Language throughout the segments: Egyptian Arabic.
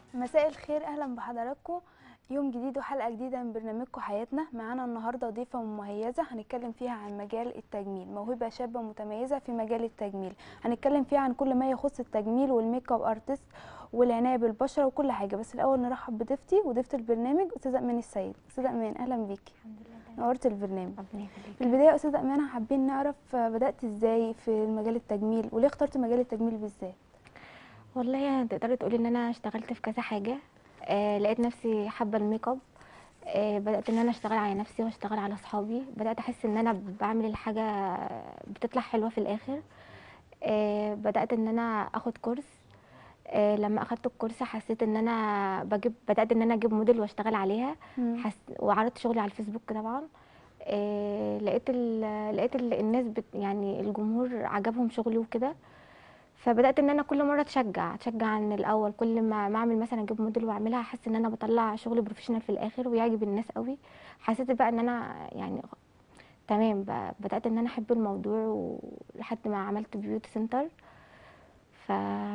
مساء الخير اهلا بحضراتكم يوم جديد وحلقه جديده من برنامجكم حياتنا معانا النهارده ضيفه مميزه هنتكلم فيها عن مجال التجميل موهبه شابه متميزه في مجال التجميل هنتكلم فيها عن كل ما يخص التجميل والميك اب ارتست والعنايه بالبشره وكل حاجه بس الاول نرحب بضيفتي وضيفه البرنامج استاذه امان السيد استاذه امان اهلا بيكي الحمد لله نورت البرنامج ربنا يخليك في البدايه يا استاذه امان حابين نعرف آه، بدات ازاي في مجال التجميل وليه اخترت مجال التجميل بالذات والله تقدري تقولي ان انا اشتغلت في كذا حاجه آه لقيت نفسي حابه الميك اب آه بدات ان انا اشتغل على نفسي واشتغل على اصحابي بدات احس ان انا بعمل الحاجه بتطلع حلوه في الاخر آه بدات ان انا اخد كورس آه لما اخدت الكورس حسيت ان انا بجيب بدات ان انا اجيب موديل واشتغل عليها حس... وعرضت شغلي على الفيسبوك طبعا آه لقيت ال... لقيت ال... الناس بت... يعني الجمهور عجبهم شغلي وكده فبدات ان انا كل مره اتشجع اتشجع عن الاول كل ما ما اعمل مثلا اجيب موديل واعملها احس ان انا بطلع شغل بروفيشنال في الاخر ويعجب الناس قوي حسيت بقى ان انا يعني تمام بقى بدات ان انا احب الموضوع ولحد ما عملت بيوتي سنتر ف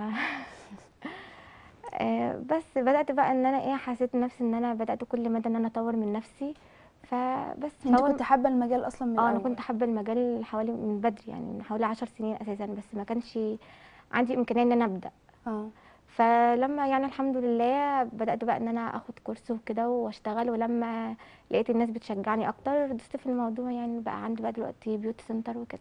آه، بس بدات بقى ان انا ايه حسيت نفسي ان انا بدات كل مدى ان انا اطور من نفسي فبس انت فهو- كنت حابه المجال اصلا من اه انا الاول كنت حابه المجال حوالي من بدري يعني من حوالي عشر سنين اساسا بس ما كانش عندي امكانيه ان انا ابدا اه فلما يعني الحمد لله بدات بقى ان انا اخد كورس وكده واشتغل ولما لقيت الناس بتشجعني اكتر دست في الموضوع يعني بقى عندي بقى دلوقتي بيوتي سنتر وكده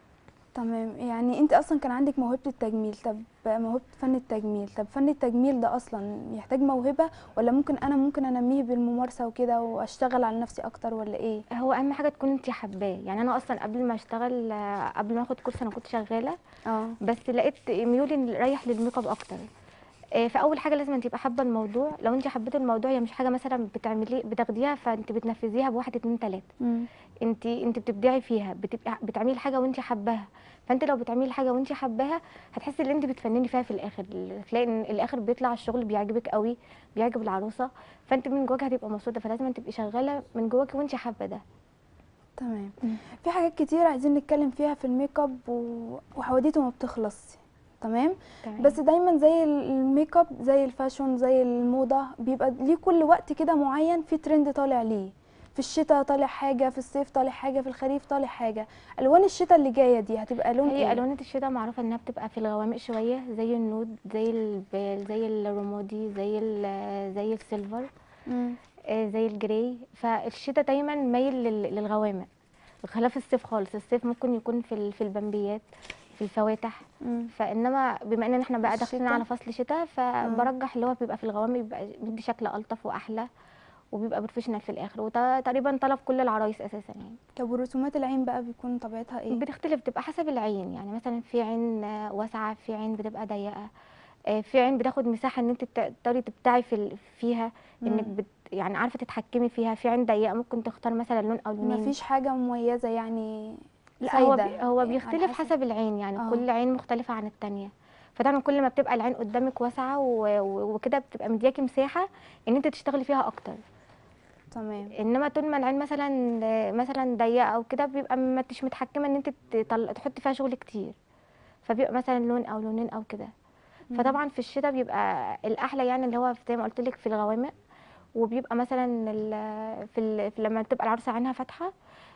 تمام يعني انت اصلا كان عندك موهبة التجميل طب موهبة فن التجميل طب فن التجميل ده اصلا يحتاج موهبة ولا ممكن انا ممكن انميه بالممارسة وكده واشتغل على نفسي اكتر ولا ايه هو اهم حاجه تكون انت حباه يعني انا اصلا قبل ما اشتغل آه، قبل ما اخد كورس انا كنت شغاله اه بس لقيت ميولي رايح للميك اب اكتر آه، فاول حاجه لازم تبقى حابه الموضوع لو انت حبيتي الموضوع هي مش حاجه مثلا بتعملي بتاخديها فانت بتنفذيها بواحد اتنين تلاته مم. انت انت بتبدعي فيها بتبقى بتعملي الحاجه وانت حباها فانت لو بتعملي الحاجه وانت حباها هتحسي ان انت بتفنني فيها في الاخر تلاقي ان الاخر بيطلع الشغل بيعجبك قوي بيعجب العروسه فانت من جواك هتبقى مبسوطه فلازم تبقي شغاله من جواكي وانت حابه ده تمام مم. في حاجات كتير عايزين نتكلم فيها في الميك اب و... وحواديته ما بتخلص تمام تمام. بس دايما زي ال- الميك اب زي الفاشون زي الموضة بيبقى ليه كل وقت كده معين في ترند طالع ليه في الشتاء طالع حاجة في الصيف طالع حاجة في الخريف طالع حاجة ألوان الشتاء اللي جاية دي هتبقى لون هي ايه؟ الوانات الشتاء معروفه انها بتبقى في الغوامق شويه زي النود زي الب... زي الرمادي زي ال... زي السيلفر مم. آه، زي الجراي فالشتاء دايما مايل لل- للغوامق بخلاف الصيف خالص الصيف ممكن يكون في ال- في البمبيات في الفواتح مم. فانما بما ان احنا بقى داخلين الشتا. على فصل شتاء فبرجح اللي هو بيبقى في الغوامق بيبقى بيدي شكل الطف واحلى وبيبقى بروفيشنال في الاخر وده تقريبا طلب كل العرايس اساسا يعني طب ورسومات العين بقى بيكون طبيعتها ايه؟ بتختلف بتبقى حسب العين يعني مثلا في عين آه، واسعه في عين بتبقى ضيقه آه، في عين بتاخد مساحه ان انت تقدري تبدعي في ال- فيها انك مم. بت يعني عارفه تتحكمي فيها في عين ضيقه ممكن تختار مثلا لون او لونين مفيش حاجة مميزة يعني لا هو سايدة بي هو على بيختلف حسب العين يعني آه. كل عين مختلفه عن التانية فطبعا كل ما بتبقى العين قدامك واسعه و- و- وكده بتبقى مدياكي مساحه ان انت تشتغلي فيها اكتر تمام انما طول ما العين مثلا مثلا ضيقه او كده بيبقى ما انتش متحكمه ان انت تطل- تحطي فيها شغل كتير فبيبقى مثلا لون او لونين او كده مم. فطبعا في الشتاء بيبقى الاحلى يعني اللي هو زي ما قلت لك في الغوامق وبيبقى مثلا ال- في, ال- في لما تبقى العروسه عينها فاتحه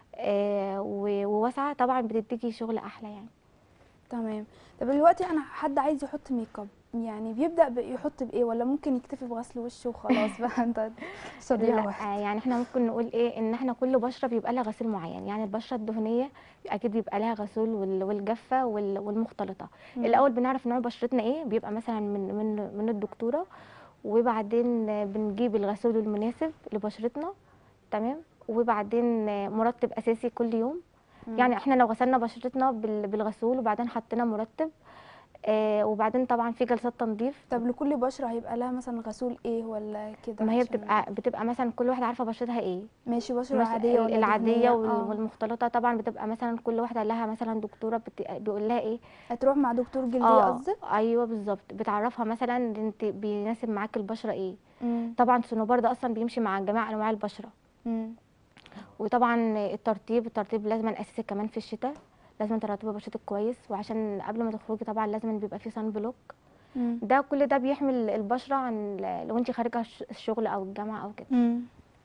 آه، و- وواسعه طبعا بتديكي شغل احلى يعني تمام طب دلوقتي انا حد عايز يحط ميك اب يعني بيبدأ ب- يحط بايه ولا ممكن يكتفي بغسل وشه وخلاص بقى انت صديقة لا واحد آه، يعني احنا ممكن نقول ايه ان احنا كل بشره بيبقى لها غسيل معين يعني البشره الدهنيه اكيد بيبقى لها غسول وال- والجافه وال- والمختلطه مم. الاول بنعرف نوع بشرتنا ايه بيبقى مثلا من من من الدكتوره وبعدين آه، بنجيب الغسول المناسب لبشرتنا تمام وبعدين آه، مرطب اساسي كل يوم مم. يعني احنا لو غسلنا بشرتنا بال- بالغسول وبعدين حطينا مرطب آه وبعدين طبعا في جلسات تنظيف طب لكل بشرة هيبقى لها مثلا غسول ايه ولا كده ما هي عشان- بتبقى بتبقى مثلا كل واحده عارفه بشرتها ايه ماشي بشرة مش- عادية ولا العاديه دهنية؟ وال- آه. والمختلطه طبعا بتبقى مثلا كل واحده لها مثلا دكتوره بت... بيقول لها ايه هتروح مع دكتور جلدية اه قصدك ايوه بالظبط بتعرفها مثلا انت بيناسب معاك البشره ايه مم. طبعا الصنوبر ده اصلا بيمشي مع جميع انواع البشره مم. وطبعا الترطيب الترطيب لازم اساسي كمان في الشتاء لازم ترطبي بشرتك كويس وعشان قبل ما تخرجي طبعا لازم بيبقى فيه صن بلوك مم. ده كل ده بيحمي البشره عن ل- لو انت خارجه الش- الشغل او الجامعه او كده مم.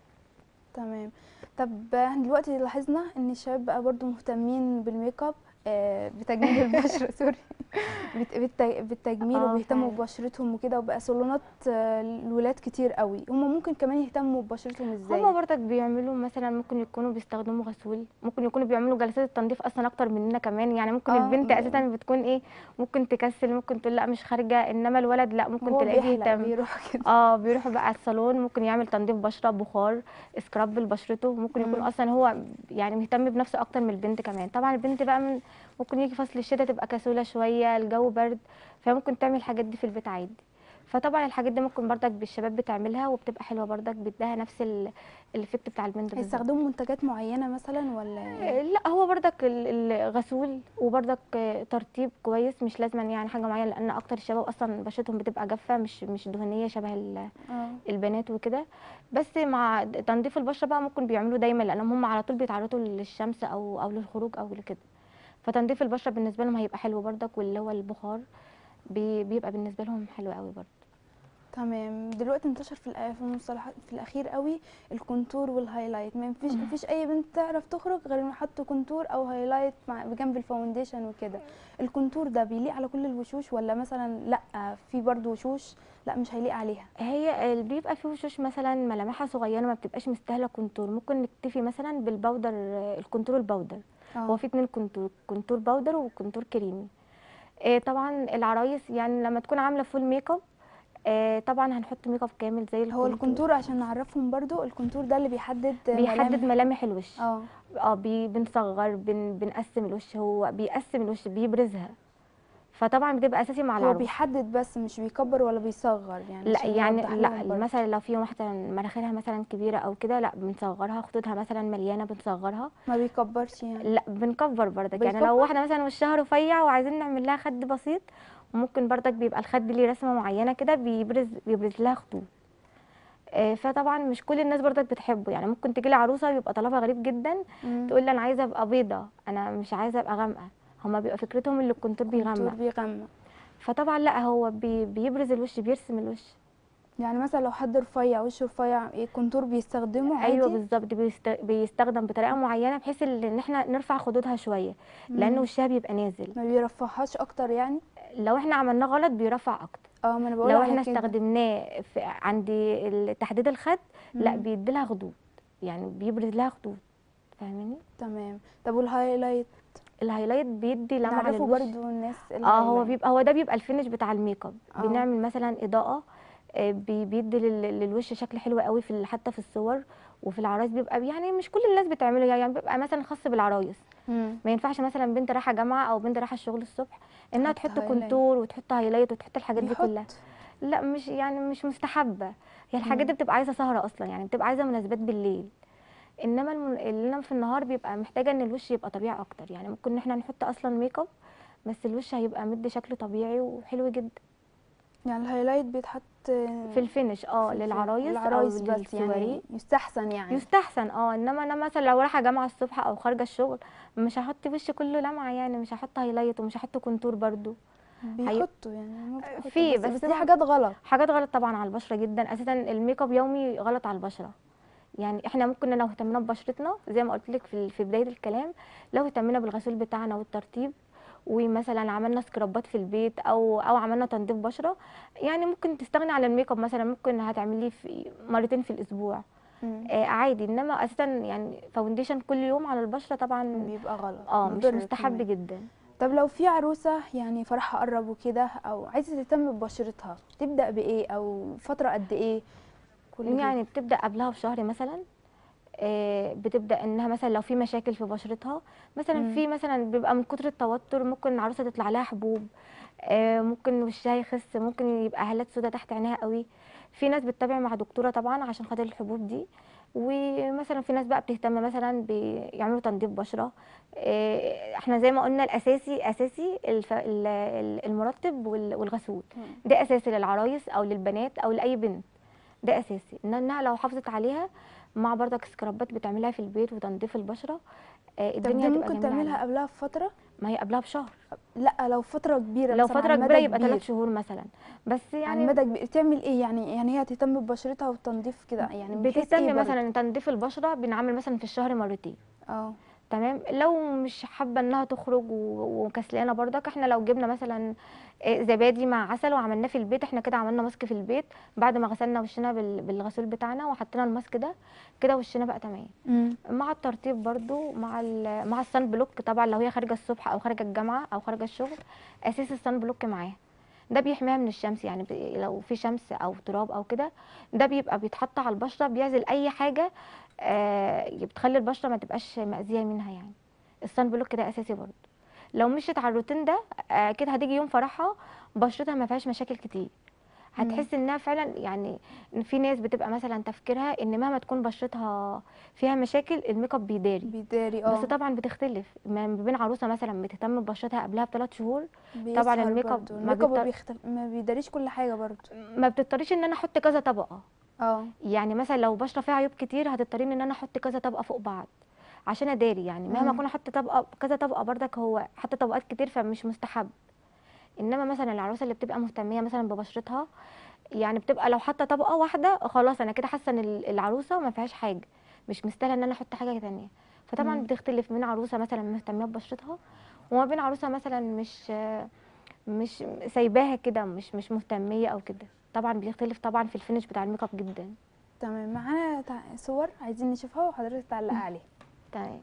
تمام طب احنا دلوقتي لاحظنا ان الشباب بقى برضو مهتمين بالميك اب آه، بتجميل البشره سوري بت- بالت- بالتجميل اه وبيهتموا فعلا. ببشرتهم وكده وبقى صالونات آه، الولاد كتير قوي هم ممكن كمان يهتموا ببشرتهم ازاي هما برضك بيعملوا مثلا ممكن يكونوا بيستخدموا غسول ممكن يكونوا بيعملوا جلسات التنظيف اصلا اكتر مننا كمان يعني ممكن اه البنت م- اساسا بتكون ايه ممكن تكسل ممكن تقول لا مش خارجه انما الولد لا ممكن هو تلاقيه بيحلق بيهتم بيروح كده اه بيروح بقى على الصالون ممكن يعمل تنظيف بشره بخار سكراب لبشرته ممكن يكون مم. اصلا هو يعني مهتم بنفسه اكتر من البنت كمان طبعا البنت بقى من ممكن يجي فصل الشتاء تبقى كسوله شويه الجو برد فممكن تعمل الحاجات دي في البيت عادي فطبعا الحاجات دي ممكن برضك بالشباب بتعملها وبتبقى حلوه برضك بيديها نفس ال- الايفكت بتاع البنت بالظبط هيستخدموا منتجات معينه مثلا ولا آه، لا هو برضك ال- الغسول وبرضك آه، ترطيب كويس مش لازم يعني حاجه معينه لان اكتر الشباب اصلا بشرتهم بتبقى جافه مش مش دهنيه شبه ال- اه البنات وكده بس مع تنظيف البشره بقى ممكن بيعملوه دايما لانهم هم على طول بيتعرضوا للشمس او او للخروج او لكده فتنظيف البشره بالنسبه لهم هيبقى حلو برضك واللي هو البخار بي- بيبقى بالنسبه لهم حلو قوي برضه تمام دلوقتي انتشر في الأ- في المصطلحات في الاخير قوي الكونتور والهايلايت ما فيش ما فيش اي بنت تعرف تخرج غير انه يحطوا كونتور او هايلايت مع بجنب الفاونديشن وكده الكونتور ده بيليق على كل الوشوش ولا مثلا لا في برضو وشوش لا مش هيليق عليها هي ال- بيبقى في وشوش مثلا ملامحها صغيره ما بتبقاش مستاهله كونتور ممكن نكتفي مثلا بالباودر آه، الكونتور الباودر هو اه في اتنين كونتور كونتور باودر وكونتور كريمي آه، طبعا العرايس يعني لما تكون عامله فول ميك اب آه، طبعا هنحط ميك اب كامل زي هو الكونتور عشان نعرفهم برضو الكونتور ده اللي بيحدد بيحدد ملامح- ملامح الوش اه اه بي بنصغر بن بنقسم الوش هو بيقسم الوش بيبرزها فطبعا بتبقى اساسي مع هو العروس بيحدد بس مش بيكبر ولا بيصغر يعني لا عشان يعني نوضح لا لهم برضو. مثلا لو في واحده مناخيرها مثلا كبيره او كده لا بنصغرها خدودها مثلا مليانه بنصغرها ما بيكبرش يعني لا بنكبر برضك يعني بيكبر؟ لو واحده مثلا وشها رفيع وعايزين نعمل لها خد بسيط وممكن برضك بيبقى الخد ليه رسمه معينه كده بيبرز بيبرز لها خطوط آه، فطبعا مش كل الناس برضك بتحبه يعني ممكن تجي لي عروسه بيبقى طلبها غريب جدا مم. تقول لي انا عايزه ابقى بيضه انا مش عايزه ابقى غامقه هما بيبقى فكرتهم اللي الكونتور كونتور بيغمق بيغمق فطبعا لا هو بي بيبرز الوش بيرسم الوش يعني مثلا لو حد رفيع وشه رفيع ايه كونتور بيستخدمه عادي ايوه بالظبط بيست... بيستخدم بطريقه معينه بحيث ال- ان احنا نرفع خدودها شويه لان مم. وشها بيبقى نازل ما بيرفعهاش اكتر يعني لو احنا عملناه غلط بيرفع اكتر اه ما انا بقول لو على احنا كده. استخدمناه في عند ال- تحديد الخد لا مم. بيدي لها خدود يعني بيبرز لها خدود فاهماني تمام طب والهايلايت الهايلايت بيدي لمعه نعرفه للوش برضو الناس اه هو الهايلايت. بيبقى هو ده بيبقى الفينش بتاع الميك اب آه. بنعمل مثلا اضاءه آه، بي- بيدي لل- للوش شكل حلو قوي في ال- حتى في الصور وفي العرايس بيبقى يعني مش كل الناس بتعمله يعني بيبقى مثلا خاص بالعرايس مم. ما ينفعش مثلا بنت رايحه جامعه او بنت رايحه الشغل الصبح انها تحط تحط هايلايت. كونتور وتحط هايلايت وتحط الحاجات دي بيحط. كلها لا مش يعني مش مستحبه هي الحاجات مم. دي بتبقى عايزه سهره اصلا يعني بتبقى عايزه مناسبات بالليل انما الم- اللي انا في النهار بيبقى محتاجه ان الوش يبقى طبيعي اكتر يعني ممكن ان احنا نحط اصلا ميك اب بس الوش هيبقى مدي شكل طبيعي وحلو جدا يعني الهايلايت بيتحط في الفينش اه في- في للعرايس العرايس او بس للسواري يعني يستحسن يعني يستحسن اه انما انا مثلا لو رايحه جامعه الصبح او خارجه الشغل مش هحط وشي كله لمعه يعني مش هحط هايلايت ومش هحط كونتور برضو بيحطوا يعني هما بيحطوا في، بس, بس بس دي طبعاً- حاجات غلط حاجات غلط طبعا على البشره جدا اساسا الميك اب يومي غلط على البشره يعني احنا ممكن لو اهتمينا ببشرتنا زي ما قلت لك في في بدايه الكلام لو اهتمينا بالغسول بتاعنا والترطيب ومثلا عملنا سكرابات في البيت او او عملنا تنظيف بشره يعني ممكن تستغني عن الميك اب مثلا ممكن هتعمليه في مرتين في الاسبوع مم. آه عادي انما اساسا يعني فاونديشن كل يوم على البشره طبعا بيبقى غلط اه مش مضر مستحب كمان. جدا طب لو في عروسة يعني فرحها قرب وكده أو عايزة تهتم ببشرتها تبدأ بإيه أو فترة قد إيه؟ كل ده. يعني بتبدا قبلها بشهر مثلا آه، بتبدا انها مثلا لو في مشاكل في بشرتها مثلا مم. في مثلا بيبقى من كتر التوتر ممكن العروسه تطلع لها حبوب آه، ممكن وشها يخس ممكن يبقى هالات سودا تحت عينيها قوي في ناس بتتابع مع دكتوره طبعا عشان خاطر الحبوب دي ومثلا في ناس بقى بتهتم مثلا بيعملوا تنظيف بشره آه، احنا زي ما قلنا الاساسي اساسي الف- ال- ال- المرطب وال- والغسول مم. ده اساسي للعرايس او للبنات او لاي بنت ده اساسي إن- انها لو حافظت عليها مع برضك سكرابات بتعملها في البيت وتنظيف البشره آه، طب الدنيا دي هتبقى ممكن جميله تعملها عليها. قبلها بفترة؟ ما هي قبلها بشهر لا لو فتره كبيره لو مثلا فتره على كبيره مدى يبقى كبير. ثلاث شهور مثلا بس يعني يعني مدى كبير تعمل ايه يعني يعني هي تهتم ببشرتها والتنظيف كده يعني من حيث بتهتم إيه برضه؟ مثلا تنظيف البشره بنعمل مثلا في الشهر مرتين اه تمام لو مش حابه انها تخرج و- وكسلانه برضك احنا لو جبنا مثلا آه، زبادي مع عسل وعملناه في البيت احنا كده عملنا ماسك في البيت بعد ما غسلنا وشنا بال- بالغسول بتاعنا وحطينا الماسك ده كده وشنا بقى تمام امم مع الترطيب برضو مع ال مع الصن بلوك طبعا لو هي خارجه الصبح او خارجه الجامعه او خارجه الشغل اساس الصن بلوك معاها ده بيحميها من الشمس يعني بي- لو في شمس او تراب او كده ده بيبقى بيتحط على البشره بيعزل اي حاجه آه بتخلي البشره ما تبقاش مأذيه منها يعني الصن بلوك ده اساسي برضو لو مشيت على الروتين ده آه كده هتيجي يوم فرحها بشرتها ما فيهاش مشاكل كتير هتحس انها فعلا يعني إن في ناس بتبقى مثلا تفكيرها ان مهما تكون بشرتها فيها مشاكل الميك اب بيداري بيداري اه بس طبعا بتختلف ما بين عروسه مثلا بتهتم ببشرتها قبلها بثلاث شهور بيظهر الميك اب برضه. ما الميك اب بيضطر- بيختف... ما بيداريش كل حاجه برضه ما بتضطريش ان انا احط كذا طبقه اه يعني مثلا لو بشره فيها عيوب كتير هتضطريني ان انا احط كذا طبقه فوق بعض عشان اداري يعني مهما مم. اكون احط طبقه كذا طبقه برضك هو حط طبقات كتير فمش مستحب انما مثلا العروسه اللي بتبقى مهتميه مثلا ببشرتها يعني بتبقى لو حاطه طبقه واحده خلاص انا كده حاسه ان ال- العروسه ما فيهاش حاجه مش مستاهله ان انا احط حاجه تانية فطبعا مم. بتختلف من عروسه مثلا مهتميه ببشرتها وما بين عروسه مثلا مش مش سايباها كده مش مش مهتميه او كده طبعا بيختلف طبعا في الفينش بتاع الميك اب جدا تمام معانا تع- صور عايزين نشوفها وحضرتك تعلق عليها تمام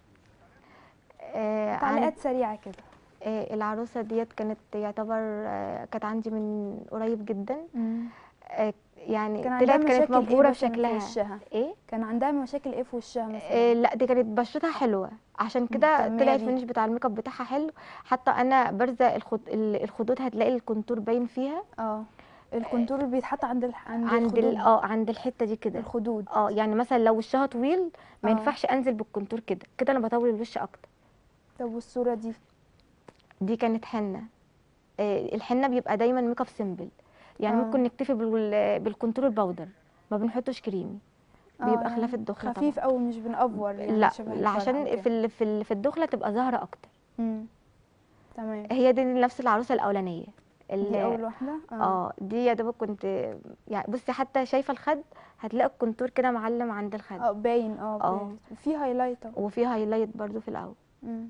آه عن- تعليقات سريعه كده آه العروسه ديت كانت يعتبر آه كانت عندي من قريب جدا آه يعني كان طلعت عندها كانت مشاكل ايه مبهوره مثلا في بشكلها وشها ايه كان عندها مشاكل ايه في وشها آه مثلا لا دي كانت بشرتها حلوه عشان كده مهتمية طلع بيه. الفينش بتاع الميك اب بتاعها حلو حتى انا بارزه الخد... ال- الخدود هتلاقي الكونتور باين فيها اه الكونتور اللي بيتحط عند الح... عند عند ال... الخدود اه عند الحته دي كده الخدود اه يعني مثلا لو وشها طويل ما آه. ينفعش انزل بالكونتور كده كده انا بطول الوش اكتر طب والصوره دي دي كانت حنه آه الحنه بيبقى دايما ميك اب سيمبل يعني آه. ممكن نكتفي بال... بالكونتور البودر ما بنحطش كريمي آه، بيبقى يعني خلاف الدخله خفيف قوي مش بنأفور طبعا يعني لا شبه لا الفرح عشان وكده. في ال... في ال... في الدخله تبقى ظاهره اكتر مم. تمام هي دي نفس العروسه الاولانيه ال- دي اول واحده اه دي يا دوبك كنت يعني بصي حتى شايفه الخد هتلاقي الكونتور كده معلم عند الخد اه باين اه آه. باين وفي هايلايت اهو وفي هايلايت برضو في الاول مم.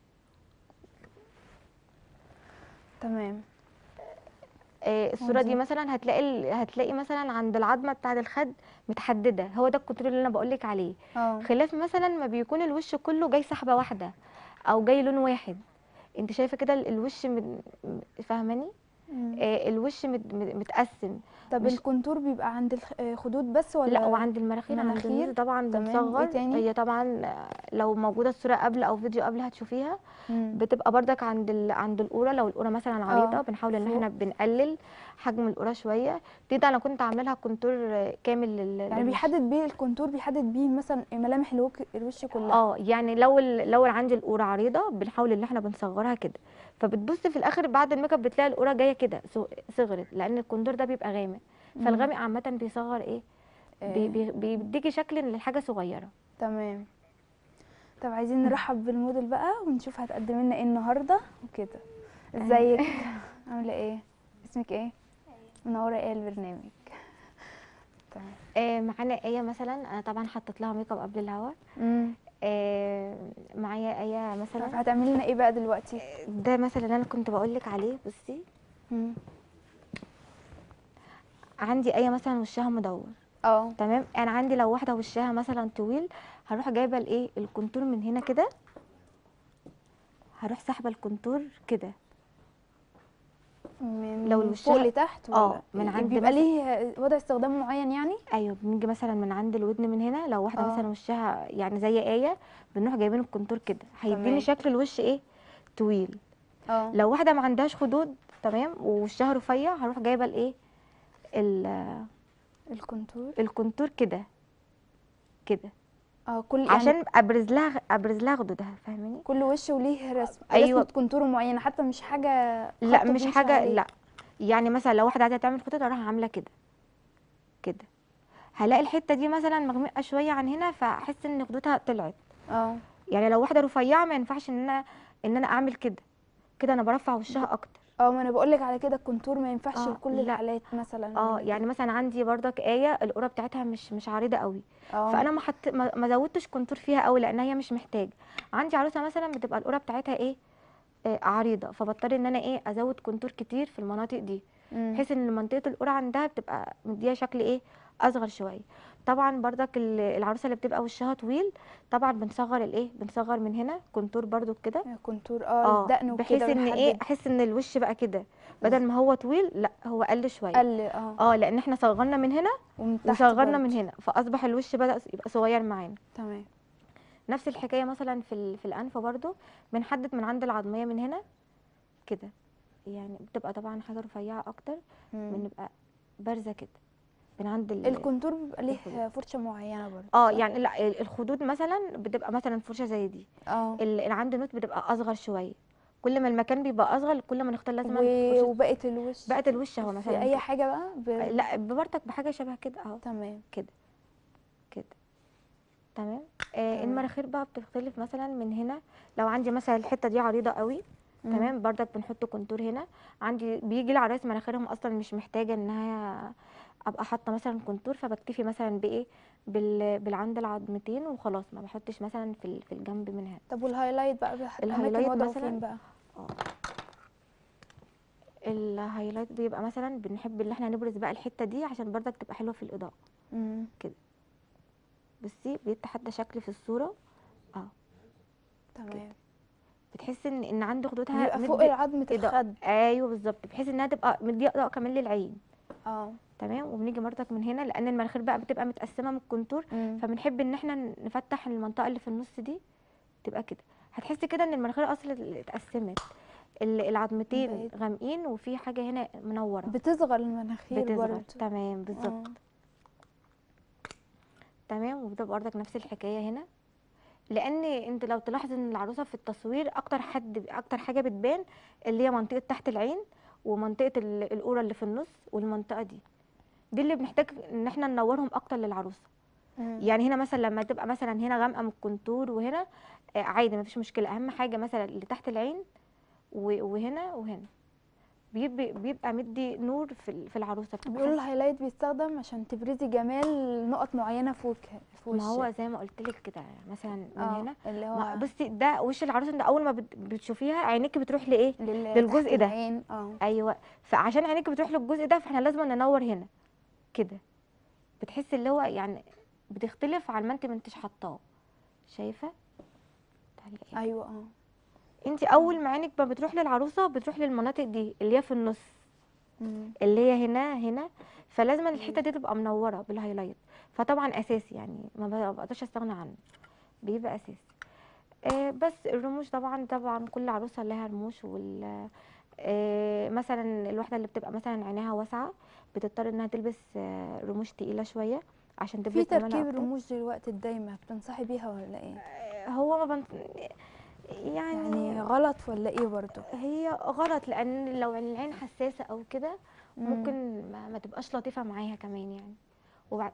تمام آه الصوره دي ودي؟ مثلا هتلاقي ال... هتلاقي مثلا عند العظمه بتاعه الخد متحدده هو ده الكونتور اللي انا بقولك عليه اه خلاف مثلا ما بيكون الوش كله جاي سحبه واحده او جاي لون واحد انت شايفه كده ال- الوش من... فاهماني مم. آه الوش مت... مت- متقسم طب مش- الكونتور بيبقى عند الخدود بس ولا لا وعند المناخير عند مناخير؟ النوز طبعا تمام، بنصغر وإيه تاني؟ هي طبعا آه، لو موجوده الصوره قبل او فيديو قبل هتشوفيها مم. بتبقى بردك عند ال... عند القوره لو القوره مثلا عريضه آه، بنحاول ان فوق. احنا بنقلل حجم القوره شويه دي ده انا كنت عامله لها كونتور آه، كامل لل... يعني للوش. بيحدد بيه الكونتور بيحدد بيه مثلا ملامح الوك... الوش كلها اه يعني لو ال... لو عندي القوره عريضه بنحاول ان احنا بنصغرها كده فبتبص في الاخر بعد الميك اب بتلاقي القوره جايه كده ص- صغرت لان الكونتور ده بيبقى غامق فالغامق عامه بيصغر ايه بي... آه. بي... بيديكي شكل للحاجه صغيره تمام طب عايزين نرحب بالموديل بقى ونشوف هتقدم لنا ايه النهارده وكده ازيك عامله ايه اسمك ايه منوره ايه البرنامج تمام آه معانا ايه مثلا انا طبعا حطيت لها ميك اب قبل الهوا امم آه معايا ايه طب مثلا هتعملي لنا ايه بقى دلوقتي ده مثلا اللي انا كنت بقول لك عليه بصي مم. عندي ايه مثلا وشها مدور اه تمام انا عندي لو واحده وشها مثلا طويل هروح جايبه الايه الكونتور من هنا كده هروح سحبه الكونتور كده من لو من الوشها- فوق لتحت ولا آه، من عند بيبقى مثلا- ليه وضع استخدام معين يعني ايوه بنيجي مثلا من عند الودن من هنا لو واحده آه. مثلا وشها يعني زي ايه بنروح جايبين الكونتور كده تمام. هيديني شكل الوش ايه طويل اه لو واحده ما عندهاش خدود تمام ووشها رفيع هروح جايبه الايه ال- الكونتور الكونتور كده كده اه كل يعني عشان ابرز لها ابرز لها خدودها فاهماني كل وش وليه رسم أيوة. رسمة كونتور معينة حتى مش حاجة لا خط مش بنمشي حاجه عليه. لا يعني مثلا لو واحده عايزه تعمل خطوط اروح عامله كده كده هلاقي الحته دي مثلا مغمقه شويه عن هنا فاحس ان خدودها طلعت اه يعني لو واحده رفيعه ما ينفعش ان انا ان انا اعمل كده كده انا برفع وشها اكتر اه ما انا بقول لك على كده الكونتور ما ينفعش آه، لكل لا. الحالات مثلا اه يعني مثلا عندي برضك ايه القرى بتاعتها مش مش عريضه قوي اه فانا ما حط ما ما زودتش كونتور فيها قوي لان هي مش محتاج عندي عروسه مثلا بتبقى القرى بتاعتها ايه آه عريضه فبضطر ان انا ايه ازود كونتور كتير في المناطق دي مم. بحيث ان منطقه القرى عندها بتبقى مديها شكل ايه اصغر شويه طبعا برضك ال- العروسه اللي بتبقى وشها طويل طبعا بنصغر الايه بنصغر من هنا كونتور برضو كده كونتور اه الدقن وكده بحيث ان ايه بنحدد. احس ان الوش بقى كده بدل ما هو طويل لا هو قل شويه قل اه اه لان احنا صغرنا من هنا ومن تحت وصغرنا برضه. من هنا فاصبح الوش بدا يبقى صغير معانا تمام نفس الحكايه مثلا في ال- في الانف برضو بنحدد من عند العظميه من هنا كده يعني بتبقى طبعا حاجه رفيعه اكتر مم. بنبقى بارزه كده من عند ال- الكونتور بيبقى ليه الخدود. فرشه معينه برضه اه صح؟ يعني لا ال- الخدود مثلا بتبقى مثلا فرشه زي دي اه ال- اللي عند النوت بتبقى اصغر شويه كل ما المكان بيبقى اصغر كل ما نختار لازم و- وبقت الوش بقت الوش اهو في مثلا اي كده. حاجه بقى ب... لا برضك بحاجه شبه كده اهو تمام كده كده تمام آه تمام. المراخير بقى بتختلف مثلا من هنا لو عندي مثلا الحته دي عريضه قوي مم. تمام برضك بنحط كونتور هنا عندي بيجي العرايس مناخيرهم اصلا مش محتاجه انها ابقى حاطه مثلا كونتور فبكتفي مثلا بايه بال... بالعند العظمتين وخلاص ما بحطش مثلا في ال- في الجنب من هنا طب والهايلايت بقى بح- الهايلايت الاماكن وضعه مثلاً فين بقى الهايلايت بيبقى مثلا بنحب ان احنا نبرز بقى الحته دي عشان برضك تبقى حلوه في الاضاءه مم. بصي بيدي حتى شكل في الصوره تمام بتحس ان ان عند خدودها بيبقى فوق مدي عظمه إضاءة. الخد ايوه بالظبط بحيث انها تبقى مديه اضاءه كمان للعين اه تمام وبنيجي برضك من هنا لان المناخير بقى بتبقى متقسمه من الكونتور مم. فبنحب ان احنا نفتح المنطقه اللي في النص دي تبقى كده هتحسي كده ان المناخير اصلا اتقسمت ال- العظمتين بقت- غامقين وفي حاجه هنا منوره بتصغر المناخير بتظهر برضه تمام بالظبط آه. تمام وبتبقى برضك نفس الحكايه هنا لان انت لو تلاحظ ان العروسه في التصوير اكتر حد اكتر حاجه بتبان اللي هي منطقه تحت العين ومنطقه ال- القوره اللي في النص والمنطقه دي دي اللي بنحتاج ان احنا ننورهم اكتر للعروسه مم. يعني هنا مثلا لما تبقى مثلا هنا غامقه من الكونتور وهنا آه، عادي مفيش مشكله اهم حاجه مثلا اللي تحت العين و- وهنا وهنا بيبقى, بيبقى مدي نور في ال- في العروسه بتبقى بيقولوا حاسة- الهايلايت بيستخدم عشان تبرزي جمال نقط معينه في وجه في ما هو وشك زي ما قلت لك كده مثلا من اه هنا اللي ما هو بصي ده وش العروسه ده اول ما بت- بتشوفيها عينيكي بتروح لايه لل- للجزء تحت ده. العين اه ايوه فعشان عينيكي بتروح للجزء ده فاحنا لازم ننور هنا كده بتحسي اللي هو يعني بتختلف عن ما انت ما انتش حطاه شايفه تعالي ايه ايوه اه انت اول ما عينك ما بتروح للعروسه بتروح للمناطق دي اللي هي في النص مم. اللي هي هنا هنا فلازم الحته دي تبقى منوره بالهايلايت فطبعا اساسي يعني ما بقدرش استغنى عنه بيبقى اساسي آه بس الرموش طبعا طبعا كل عروسه لها رموش وال آه مثلا الواحده اللي بتبقى مثلا عينيها واسعه بتضطر انها تلبس آه رموش تقيله شويه عشان في تبرز جمالها تركيب أكتر. رموش دلوقتي الدايمه بتنصحي بيها ولا ايه آه، هو ما بنت... يعني, يعني غلط ولا ايه برضه هي غلط لان لو العين حساسه او كده مم. ممكن ما, ما تبقاش لطيفه معاها كمان يعني وبعد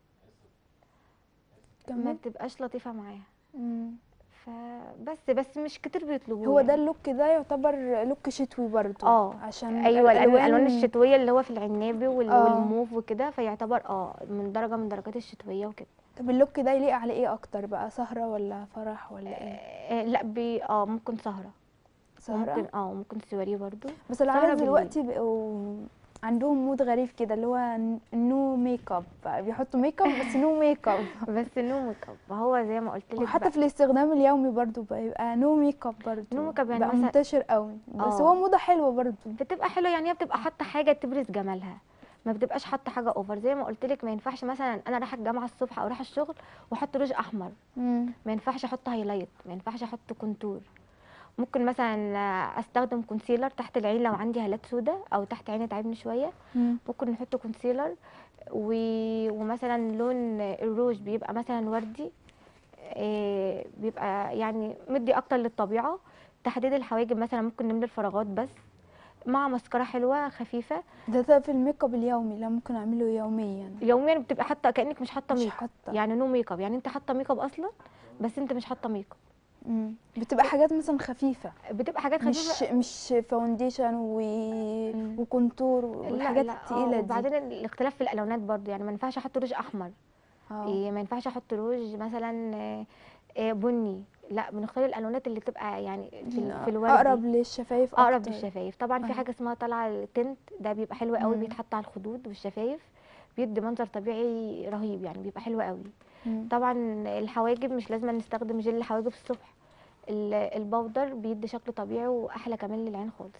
ما كمل بتبقاش لطيفه معاها مم. فبس بس مش كتير بيطلبوه هو ده يعني. اللوك ده يعتبر لوك شتوي برضه اه عشان ايوه لان الالوان الألوان الشتويه اللي هو في العنابي وال- آه. والموف وكده فيعتبر اه من درجه من درجات الشتويه وكده طب اللوك ده يليق على ايه اكتر بقى سهرة ولا فرح ولا ايه آه لا بي اه ممكن سهره سهرة ممكن اه ممكن سواريه برضو بس سهرة العرايس بالليل. دلوقتي بقوا عندهم مود غريب كده اللي هو نو ميك اب بقى بيحطوا ميك اب بس نو ميك اب بس نو ميك اب هو زي ما قلت لك وحتى بقى. في الاستخدام اليومي برضو بقى يبقى نو ميك اب برضو نو ميك اب يعني بقى مثلا- منتشر قوي بس آه. هو موضة حلوة برضو بتبقى حلوه يعني هي بتبقى حاطه حاجه تبرز جمالها ما بتبقاش حاطه حاجه اوفر زي ما قلت لك ما ينفعش مثلا انا رايحه الجامعه الصبح او رايحه الشغل واحط روج احمر مم. ما ينفعش احط هايلايت ما ينفعش احط كونتور ممكن مثلا استخدم كونسيلر تحت العين لو عندي هالات سودة او تحت عيني تعبني شويه مم. ممكن نحط كونسيلر و... ومثلا لون الروج بيبقى مثلا وردي إيه بيبقى يعني مدي اكتر للطبيعه تحديد الحواجب مثلا ممكن نملي الفراغات بس مع مسكره حلوه خفيفه ده ده في الميك اب اليومي لا ممكن اعمله يوميا يوميا بتبقى حاطه كانك مش حاطه مش ميك اب حاطة يعني نو ميك اب يعني انت حاطه ميك اب اصلا بس انت مش حاطه ميك اب مم. بتبقى حاجات مثلا خفيفه بتبقى حاجات خفيفه مش مش فاونديشن و... مم. وكونتور لا، والحاجات لا، آه، التقيله دي وبعدين الاختلاف في الالوانات برضو يعني ما ينفعش احط روج احمر اه إيه ما ينفعش احط روج مثلا آه، آه، بني لا بنختار الالوانات اللي تبقى يعني في, ال- في الورد اقرب للشفايف اقرب أكتر. للشفايف طبعا في آه. حاجه اسمها طالعه التنت ده بيبقى حلو قوي مم. بيتحط على الخدود والشفايف بيدي منظر طبيعي رهيب يعني بيبقى حلو قوي مم. طبعا الحواجب مش لازم نستخدم جل الحواجب الصبح ال- البودر بيدي شكل طبيعي واحلى كمان للعين خالص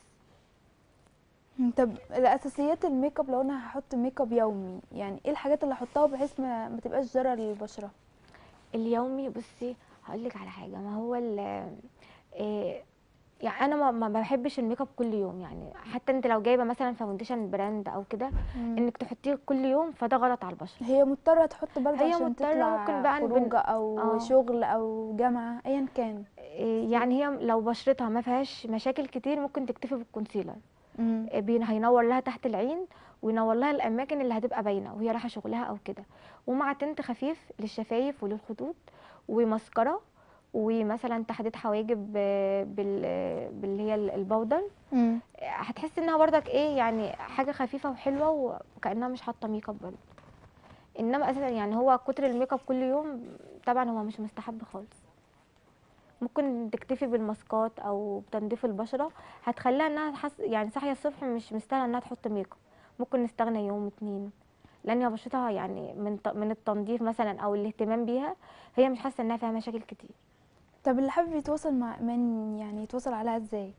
مم. طب الاساسيات الميك اب لو انا هحط ميك اب يومي يعني ايه الحاجات اللي احطها بحيث ما, ما تبقاش ضرر للبشره اليومي بصي هقول لك على حاجه ما هو ال إيه يعني انا ما, ما بحبش الميك اب كل يوم يعني حتى انت لو جايبه مثلا فاونديشن براند او كده مم. انك تحطيه كل يوم فده غلط على البشره هي مضطره تحط برضه هي عشان مضطرة، تطلع ممكن بقى نبن- خروجه او آه. شغل او جامعه ايا كان إيه يعني هي لو بشرتها ما فيهاش مشاكل كتير ممكن تكتفي بالكونسيلر مم. إيه بين- هينور لها تحت العين وينور لها الاماكن اللي هتبقى باينه وهي رايحه شغلها او كده ومع تنت خفيف للشفايف وللخدود وماسكارا ومثلا تحديد حواجب آه، بال آه، باللي هي ال- البودر مم. هتحس انها برضك ايه يعني حاجه خفيفه وحلوه وكانها مش حاطه ميك اب برضه انما اساسا يعني هو كتر الميك اب كل يوم طبعا هو مش مستحب خالص ممكن تكتفي بالماسكات او بتنظيف البشره هتخليها انها تحس يعني صاحيه الصبح مش مستاهله انها تحط ميك اب ممكن نستغنى يوم اتنين لان هي بشرتها يعني من ط- من التنظيف مثلا او الاهتمام بيها هي مش حاسه انها فيها مشاكل كتير طب اللي حابب يتواصل مع من يعني يتواصل عليها ازاي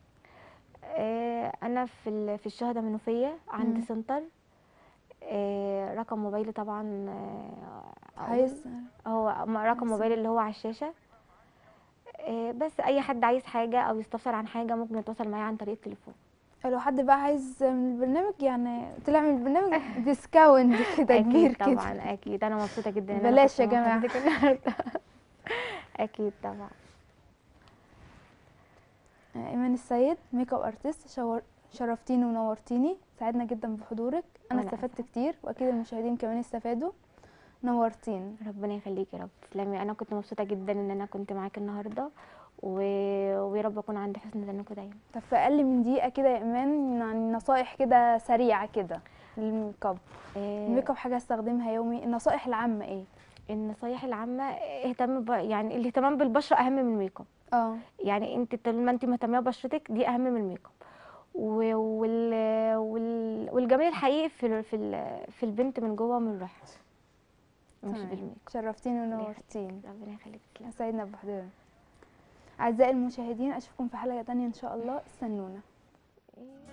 آه، انا في ال- في الشهدة منوفيه عندي مم. سنتر آه، رقم موبايلي طبعا آه، أقول. عايز هو م- رقم عايز- موبايلي اللي هو على الشاشه آه، بس اي حد عايز حاجه او يستفسر عن حاجه ممكن يتواصل معايا عن طريق التليفون لو حد بقى عايز من البرنامج يعني طلع من البرنامج ديسكاونت كده كبير اكيد كده طبعا اكيد انا مبسوطه جدا ان انا بلاش كنت يا مع جماعة. حضرتك النهارده اكيد طبعا آه، ايمان السيد ميك اب ارتست شور... شرفتيني ونورتيني سعدنا جدا بحضورك انا وأنا استفدت كتير واكيد المشاهدين كمان استفادوا نورتيني ربنا يخليكي يا رب تسلمي انا كنت مبسوطه جدا ان انا كنت معاكي النهارده و... ويا رب اكون عند حسن ظنكم دايما طب في اقل من دقيقه كده يا ايمان يعني نصايح كده سريعه كده للميك اب آه، الميك اب حاجه استخدمها يومي النصائح العامه ايه النصايح العامه اهتم ب... يعني الاهتمام بالبشره اهم من الميك اب اه يعني انت طول ما انت مهتمه ببشرتك دي اهم من الميك اب و- وال... وال... والجمال الحقيقي في ال... في ال... في البنت من جوه ومن روحها مش تمام. بالميك شرفتيني ونورتيني اب ربنا يخليك تسلمي سعدنا بحضورك اعزائي المشاهدين اشوفكم في حلقه تانية ان شاء الله استنونا إيه.